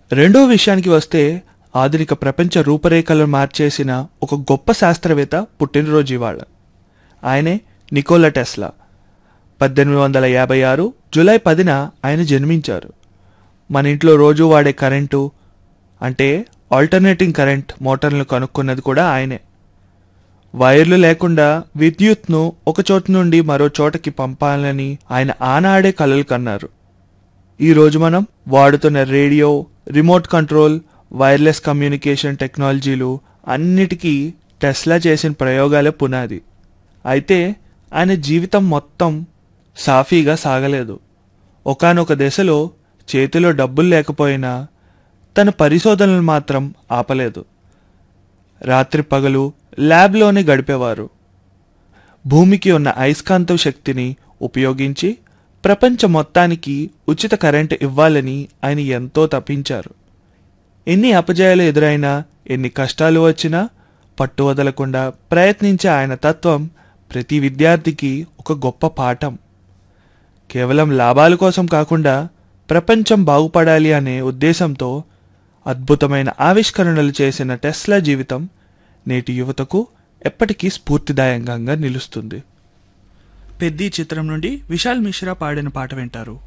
రెండో విషయానికి వస్తే ఆధునిక ప్రపంచ రూపురేఖలను మార్చేసిన ఒక గొప్ప శాస్త్రవేత్త పుట్టినరోజు ఇవాళ ఆయనే నికోలా టెస్లా పద్దెనిమిది వందల యాభై ఆరు జూలై పదిన ఆయన జన్మించారు మన ఇంట్లో రోజు వాడే కరెంటు అంటే ఆల్టర్నేటింగ్ కరెంట్ మోటార్లను కనుక్కున్నది కూడా ఆయనే వైర్లు లేకుండా విద్యుత్ను ఒక చోటు నుండి మరో చోటకి పంపాలని ఆయన ఆనాడే కలలు కన్నారు ఈ రోజు మనం వాడుతున్న radio remote control wireless communication టెక్నాలజీలు అన్నిటికీ టెస్లా చేసిన ప్రయోగాలే పునాది అయితే ఆయన జీవితం మొత్తం సాఫీగా సాగలేదు ఒకానొక దశలో చేతిలో డబ్బులు లేకపోయినా తన పరిశోధనలు మాత్రం ఆపలేదు రాత్రి పగలు ల్యాబ్లోనే గడిపేవారు భూమికి ఉన్న అయస్కాంతం శక్తిని ఉపయోగించి ప్రపంచం మొత్తానికి ఉచిత కరెంటు ఇవ్వాలని ఆయన ఎంతో తప్పించారు ఎన్ని అపజయాలు ఎదురైనా ఎన్ని కష్టాలు వచ్చినా పట్టు వదలకుండా ప్రయత్నించే ఆయన తత్వం ప్రతి విద్యార్థికి ఒక గొప్ప పాఠం కేవలం లాభాల కోసం కాకుండా ప్రపంచం బాగుపడాలి అనే ఉద్దేశంతో అద్భుతమైన ఆవిష్కరణలు చేసిన టెస్లా జీవితం నేటి యువతకు ఎప్పటికీ స్ఫూర్తిదాయకంగా నిలుస్తుంది పెద్ది చిత్రం నుండి విశాల్ మిశ్రా పాడిన పాట వింటారు